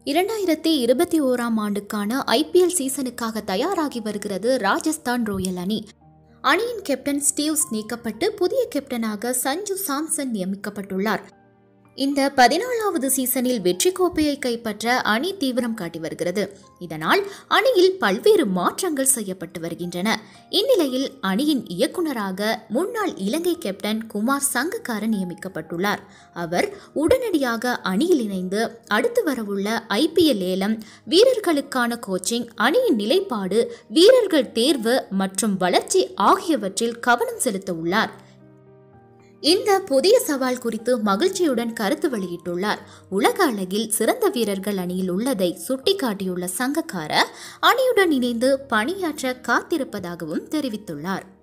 இரண்டாயிரத்தி இருபத்தி ஓராம் ஆண்டுக்கான ஐபிஎல் சீசனுக்காக தயாராகி வருகிறது ராஜஸ்தான் ராயல் அணி அணியின் கேப்டன் ஸ்டீவ்ஸ் நீக்கப்பட்டு புதிய கேப்டனாக சஞ்சு சாம்சன் நியமிக்கப்பட்டுள்ளார் இந்த பதினாலாவது சீசனில் வெற்றி கோப்பையை கைப்பற்ற அணி தீவிரம் காட்டி வருகிறது இதனால் அணியில் பல்வேறு மாற்றங்கள் செய்யப்பட்டு வருகின்றன இந்நிலையில் அணியின் இயக்குனராக முன்னாள் இலங்கை கேப்டன் குமார் சங்கக்கார நியமிக்கப்பட்டுள்ளார் அவர் உடனடியாக அணியில் இணைந்து அடுத்து வரவுள்ள ஐபிஎல் ஏலம் வீரர்களுக்கான கோச்சிங் அணியின் நிலைப்பாடு வீரர்கள் தேர்வு மற்றும் வளர்ச்சி ஆகியவற்றில் கவனம் செலுத்த உள்ளார் இந்த புதிய சவால் குறித்து மகிழ்ச்சியுடன் கருத்து வெளியிட்டுள்ளார் உலக அளவில் சிறந்த வீரர்கள் அணியில் உள்ளதை சுட்டிக்காட்டியுள்ள சங்கக்கார அணியுடன் இணைந்து பணியாற்ற காத்திருப்பதாகவும் தெரிவித்துள்ளார்